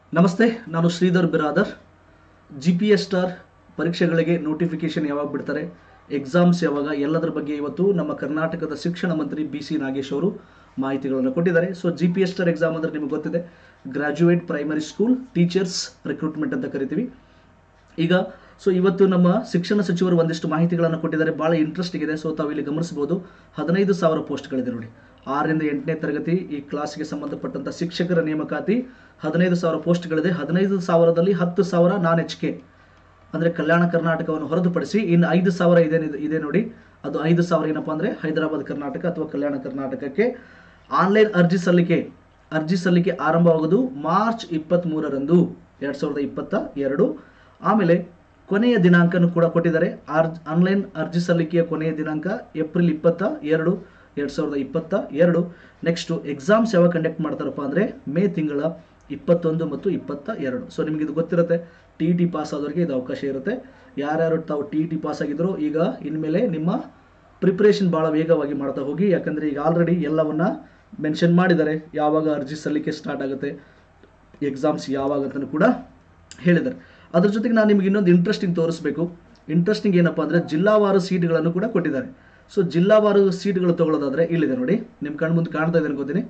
ನಮಸ್ತೆ ನಾನು Shridhar Biradar G P S star ಪರೀಕ್ಷೆಗಳಿಗೆ ನೋಟಿಫಿಕೇಶನ್ ಯಾವಾಗ ಬಿಡ್ತಾರೆ ಎಕ್ಸಾಮ್ಸ್ ಯಾವಾಗ ಎಲ್ಲದರ ಬಗ್ಗೆ ಇವತ್ತು ನಮ್ಮ ಕರ್ನಾಟಕದ ಶಿಕ್ಷಣ ಮಂತ್ರಿ ಬಿ ಸಿ ನಾಗೇಶ್ ಅವರು ಮಾಹಿತಿಗಳನ್ನು ಕೊಟ್ಟಿದ್ದಾರೆ so G P S star exam ಅಂದರೆ ನಿಮಗೆ ಗೊತ್ತಿದೆ graduate primary school teachers recruitment ಅಂತ ಕರಿತೀವಿ ಈಗ ಸೊ ಇವತ್ತು ನಮ್ಮ ಶಿಕ್ಷಣ ಸಚಿವರು ಒಂದಿಷ್ಟು ಮಾಹಿತಿಗಳನ್ನು ಕೊಟ್ಟಿದ್ದಾರೆ ಭಾಳ ಇಂಟ್ರೆಸ್ಟಿಂಗ್ ಇದೆ ಸೊ ತಾವು ಇಲ್ಲಿ ಗಮನಿಸಬಹುದು ಹದಿನೈದು ಸಾವಿರ ಪೋಸ್ಟ್ಗಳಿದೆ ನೋಡಿ ಆರರಿಂದ ಎಂಟನೇ ತರಗತಿ ಈ ಕ್ಲಾಸ್ಗೆ ಸಂಬಂಧಪಟ್ಟಂತ ಶಿಕ್ಷಕರ ನೇಮಕಾತಿ ಹದಿನೈದು ಸಾವಿರ ಪೋಸ್ಟ್ಗಳಿದೆ ಹದಿನೈದು ಸಾವಿರದಲ್ಲಿ ಹತ್ತು ಸಾವಿರ ನಾನ್ ಎಚ್ ಕೆ ಅಂದರೆ ಕಲ್ಯಾಣ ಕರ್ನಾಟಕವನ್ನು ಹೊರತುಪಡಿಸಿ ಇನ್ನು ಐದು ಸಾವಿರ ಇದೆ ಇದೆ ನೋಡಿ ಅದು ಐದು ಸಾವಿರ ಏನಪ್ಪಾ ಅಂದರೆ ಹೈದರಾಬಾದ್ ಕರ್ನಾಟಕ ಅಥವಾ ಕಲ್ಯಾಣ ಕರ್ನಾಟಕಕ್ಕೆ ಆನ್ಲೈನ್ ಅರ್ಜಿ ಸಲ್ಲಿಕೆ ಅರ್ಜಿ ಸಲ್ಲಿಕೆ ಆರಂಭವಾಗೋದು ಮಾರ್ಚ್ ಇಪ್ಪತ್ತ್ ಮೂರರಂದು ಎರಡು ಸಾವಿರದ ಇಪ್ಪತ್ತ ಎರಡು ಆಮೇಲೆ ಕೊನೆಯ ದಿನಾಂಕನೂ ಕೂಡ ಕೊಟ್ಟಿದ್ದಾರೆ ಆರ್ ಆನ್ಲೈನ್ ಅರ್ಜಿ ಸಲ್ಲಿಕೆಯ ಕೊನೆಯ ದಿನಾಂಕ ಏಪ್ರಿಲ್ ಇಪ್ಪತ್ತ ಎರಡು ಎರಡು ಸಾವಿರದ ಇಪ್ಪತ್ತ ಎರಡು ನೆಕ್ಸ್ಟು ಎಕ್ಸಾಮ್ಸ್ ಯಾವಾಗ ಕಂಡಕ್ಟ್ ಮಾಡ್ತಾರಪ್ಪ ಅಂದರೆ ಮೇ ತಿಂಗಳ ಇಪ್ಪತ್ತೊಂದು ಮತ್ತು ಇಪ್ಪತ್ತ ಎರಡು ಸೊ ನಿಮಗೆ ಇದು ಗೊತ್ತಿರುತ್ತೆ ಟಿ ಟಿ ಪಾಸ್ ಆದವರಿಗೆ ಇದು ಅವಕಾಶ ಇರುತ್ತೆ ಯಾರ್ಯಾರು ತಾವು ಟಿ ಟಿ ಪಾಸ್ ಆಗಿದ್ರು ಈಗ ಇನ್ಮೇಲೆ ನಿಮ್ಮ ಪ್ರಿಪ್ರೇಷನ್ ಭಾಳ ವೇಗವಾಗಿ ಮಾಡ್ತಾ ಹೋಗಿ ಯಾಕಂದರೆ ಈಗ ಆಲ್ರೆಡಿ ಎಲ್ಲವನ್ನ ಮೆನ್ಷನ್ ಮಾಡಿದ್ದಾರೆ ಯಾವಾಗ ಅರ್ಜಿ ಸಲ್ಲಿಕೆ ಸ್ಟಾರ್ಟ್ ಆಗುತ್ತೆ ಎಕ್ಸಾಮ್ಸ್ ಯಾವಾಗ ಅಂತಲೂ ಕೂಡ ಹೇಳಿದ್ದಾರೆ ಅದ್ರ ಜೊತೆಗೆ ನಾನು ನಿಮಗೆ ಇನ್ನೊಂದು ಇಂಟ್ರೆಸ್ಟಿಂಗ್ ತೋರಿಸ್ಬೇಕು ಇಂಟ್ರೆಸ್ಟಿಂಗ್ ಏನಪ್ಪ ಅಂದರೆ ಜಿಲ್ಲಾವಾರು ಸೀಟ್ಗಳನ್ನು ಕೂಡ ಕೊಟ್ಟಿದ್ದಾರೆ ಸೊ ಜಿಲ್ಲಾವಾರು ಸೀಟ್ಗಳು ತಗೊಳ್ಳೋದಾದ್ರೆ ಇಲ್ಲಿದೆ ನೋಡಿ ನಿಮ್ಮ ಕಣ್ಣು ಮುಂದೆ ಕಾಣ್ತಾ ಇದೆ ಅನ್ಕೋತೀನಿ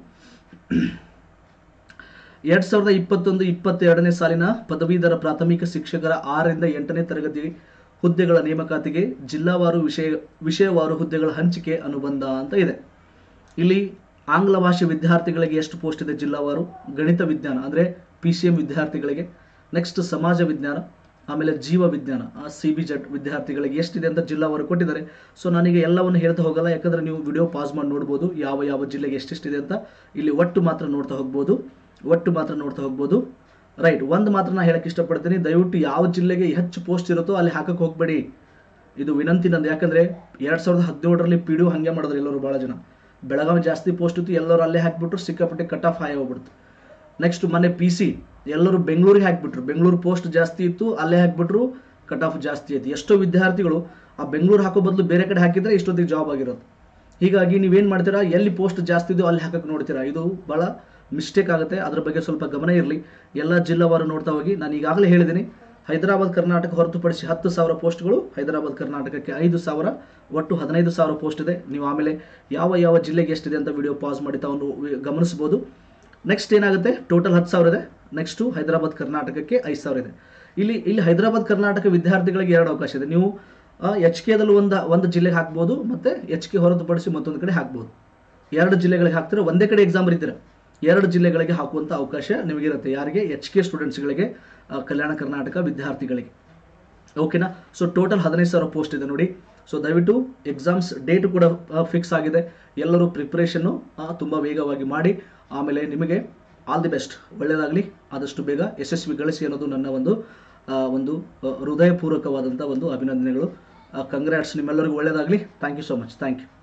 ಎರಡ್ ಸಾವಿರದ ಇಪ್ಪತ್ತೊಂದು ಇಪ್ಪತ್ತೆರಡನೇ ಸಾಲಿನ ಪದವೀಧರ ಪ್ರಾಥಮಿಕ ಶಿಕ್ಷಕರ ಆರರಿಂದ ಎಂಟನೇ ತರಗತಿ ಹುದ್ದೆಗಳ ನೇಮಕಾತಿಗೆ ಜಿಲ್ಲಾವಾರು ವಿಷಯ ವಿಷಯವಾರು ಹುದ್ದೆಗಳ ಹಂಚಿಕೆ ಅನುಬಂಧ ಅಂತ ಇದೆ ಇಲ್ಲಿ ಆಂಗ್ಲ ಭಾಷೆ ವಿದ್ಯಾರ್ಥಿಗಳಿಗೆ ಎಷ್ಟು ಪೋಸ್ಟ್ ಇದೆ ಜಿಲ್ಲಾವಾರು ಗಣಿತ ವಿಜ್ಞಾನ ಅಂದರೆ ಪಿ ಸಿ ಎಂ ವಿದ್ಯಾರ್ಥಿಗಳಿಗೆ ನೆಕ್ಸ್ಟ್ ಸಮಾಜ ವಿಜ್ಞಾನ ಆಮೇಲೆ ಜೀವ ವಿಜ್ಞಾನ ಸಿ ಬಿ ಜೆಡ್ ವಿದ್ಯಾರ್ಥಿಗಳಿಗೆ ಎಷ್ಟಿದೆ ಅಂತ ಜಿಲ್ಲಾವಾರು ಕೊಟ್ಟಿದ್ದಾರೆ ಸೊ ನಾನೀಗ ಎಲ್ಲವನ್ನು ಹೇಳ್ತಾ ಹೋಗಲ್ಲ ಯಾಕಂದ್ರೆ ನೀವು ವಿಡಿಯೋ ಪಾಸ್ ಮಾಡಿ ನೋಡ್ಬೋದು ಯಾವ ಯಾವ ಜಿಲ್ಲೆಗೆ ಎಷ್ಟೆಷ್ಟಿದೆ ಅಂತ ಇಲ್ಲಿ ಒಟ್ಟು ಮಾತ್ರ ನೋಡ್ತಾ ಹೋಗ್ಬೋದು ಒಟ್ಟು ಮಾತ್ರ ನೋಡ್ತಾ ಹೋಗ್ಬೋದು ರೈಟ್ ಒಂದು ಮಾತ್ರ ನಾನು ಹೇಳಕ್ಕೆ ಇಷ್ಟಪಡ್ತೀನಿ ದಯವಿಟ್ಟು ಯಾವ ಜಿಲ್ಲೆಗೆ ಹೆಚ್ಚು ಪೋಸ್ಟ್ ಇರುತ್ತೋ ಅಲ್ಲಿ ಹಾಕಕ್ಕೆ ಹೋಗಬೇಡಿ ಇದು ವಿನಂತಿ ನಂದು ಯಾಕಂದ್ರೆ ಎರಡ್ ಸಾವಿರದ ಹದಿನೇಳರಲ್ಲಿ ಪಿ ಡಿ ಹಂಗೆ ಮಾಡಿದ್ರು ಎಲ್ಲರೂ ಭಾಳ ಜನ ಬೆಳಗಾವಿ ಜಾಸ್ತಿ ಪೋಸ್ಟ್ ಇತ್ತು ಎಲ್ಲರೂ ಅಲ್ಲೇ ಹಾಕ್ಬಿಟ್ರು ಸಿಕ್ಕಾಪಟ್ಟೆ ಕಟ್ ಆಫ್ ಹಾಯ್ ಹೋಗ್ಬಿಡ್ತು ನೆಕ್ಸ್ಟ್ ಮೊನ್ನೆ ಪಿ ಸಿ ಎಲ್ಲರೂ ಬೆಂಗಳೂರಿಗೆ ಹಾಕ್ಬಿಟ್ರು ಬೆಂಗಳೂರು ಪೋಸ್ಟ್ ಜಾಸ್ತಿ ಇತ್ತು ಅಲ್ಲೇ ಹಾಕ್ಬಿಟ್ರು ಕಟ್ ಆಫ್ ಜಾಸ್ತಿ ಐತಿ ಎಷ್ಟೋ ವಿದ್ಯಾರ್ಥಿಗಳು ಆ ಬೆಂಗಳೂರು ಹಾಕೋ ಬದಲು ಬೇರೆ ಕಡೆ ಹಾಕಿದ್ರೆ ಇಷ್ಟೊತ್ತಿಗೆ ಜಾಬ್ ಆಗಿರೋದು ಹೀಗಾಗಿ ನೀವೇನು ಮಾಡ್ತೀರಾ ಎಲ್ಲಿ ಪೋಸ್ಟ್ ಜಾಸ್ತಿ ಇದೆಯೋ ಅಲ್ಲಿ ಹಾಕಕ್ಕೆ ನೋಡ್ತೀರಾ ಇದು ಭಾಳ ಮಿಸ್ಟೇಕ್ ಆಗುತ್ತೆ ಅದ್ರ ಬಗ್ಗೆ ಸ್ವಲ್ಪ ಗಮನ ಇರಲಿ ಎಲ್ಲ ಜಿಲ್ಲಾವಾರು ನೋಡ್ತಾ ಹೋಗಿ ನಾನು ಈಗಾಗಲೇ ಹೇಳಿದ್ದೀನಿ ಹೈದರಾಬಾದ್ ಕರ್ನಾಟಕ ಹೊರತುಪಡಿಸಿ ಹತ್ತು ಸಾವಿರ ಪೋಸ್ಟ್ಗಳು ಹೈದರಾಬಾದ್ ಕರ್ನಾಟಕಕ್ಕೆ ಐದು ಸಾವಿರ ಒಟ್ಟು ಹದಿನೈದು ಸಾವಿರ ಪೋಸ್ಟ್ ಇದೆ ನೀವು ಆಮೇಲೆ ಯಾವ ಯಾವ ಜಿಲ್ಲೆಗೆ ಎಷ್ಟಿದೆ ಅಂತ ವಿಡಿಯೋ ಪಾಸ್ ಮಾಡಿ ತಾವು ಗಮನಿಸ್ಬೋದು ನೆಕ್ಸ್ಟ್ ಏನಾಗುತ್ತೆ ಟೋಟಲ್ ಹತ್ತು ಸಾವಿರ ಇದೆ ನೆಕ್ಸ್ಟು ಹೈದರಾಬಾದ್ ಕರ್ನಾಟಕಕ್ಕೆ ಐದು ಸಾವಿರ ಇದೆ ಇಲ್ಲಿ ಇಲ್ಲಿ ಹೈದರಾಬಾದ್ ಕರ್ನಾಟಕ ವಿದ್ಯಾರ್ಥಿಗಳಿಗೆ ಎರಡು ಅವಕಾಶ ಇದೆ ನೀವು ಎಚ್ ಕೆದಲ್ಲಿ ಒಂದು ಒಂದು ಜಿಲ್ಲೆಗೆ ಹಾಕ್ಬೋದು ಮತ್ತು ಎಚ್ ಕೆ ಹೊರತುಪಡಿಸಿ ಮತ್ತೊಂದು ಕಡೆ ಹಾಕ್ಬೋದು ಎರಡು ಜಿಲ್ಲೆಗಳಿಗೆ ಹಾಕ್ತೀರಾ ಒಂದೇ ಕಡೆ ಎಕ್ಸಾಮ್ ಬರೀತೀರಾ ಎರಡು ಜಿಲ್ಲೆಗಳಿಗೆ ಹಾಕುವಂಥ ಅವಕಾಶ ನಿಮಗಿರುತ್ತೆ ಯಾರಿಗೆ ಎಚ್ ಕೆ ಸ್ಟೂಡೆಂಟ್ಸ್ಗಳಿಗೆ ಕಲ್ಯಾಣ ಕರ್ನಾಟಕ ವಿದ್ಯಾರ್ಥಿಗಳಿಗೆ ಓಕೆನಾ ಸೊ ಟೋಟಲ್ ಹದಿನೈದು ಸಾವಿರ ಪೋಸ್ಟ್ ಇದೆ ನೋಡಿ ಸೊ ದಯವಿಟ್ಟು ಎಕ್ಸಾಮ್ಸ್ ಡೇಟ್ ಕೂಡ ಫಿಕ್ಸ್ ಆಗಿದೆ ಎಲ್ಲರೂ ಪ್ರಿಪ್ರೇಷನ್ನು ತುಂಬ ವೇಗವಾಗಿ ಮಾಡಿ ಆಮೇಲೆ ನಿಮಗೆ ಆಲ್ ದಿ ಬೆಸ್ಟ್ ಒಳ್ಳೆಯದಾಗಲಿ ಆದಷ್ಟು ಬೇಗ ಯಶಸ್ವಿ ಗಳಿಸಿ ಅನ್ನೋದು ನನ್ನ ಒಂದು ಒಂದು ಹೃದಯಪೂರ್ವಕವಾದಂಥ ಒಂದು ಅಭಿನಂದನೆಗಳು ಕಂಗ್ರ್ಯಾಟ್ಸ್ ನಿಮ್ಮೆಲ್ಲರಿಗೂ ಒಳ್ಳೆಯದಾಗಲಿ thank you so much thank you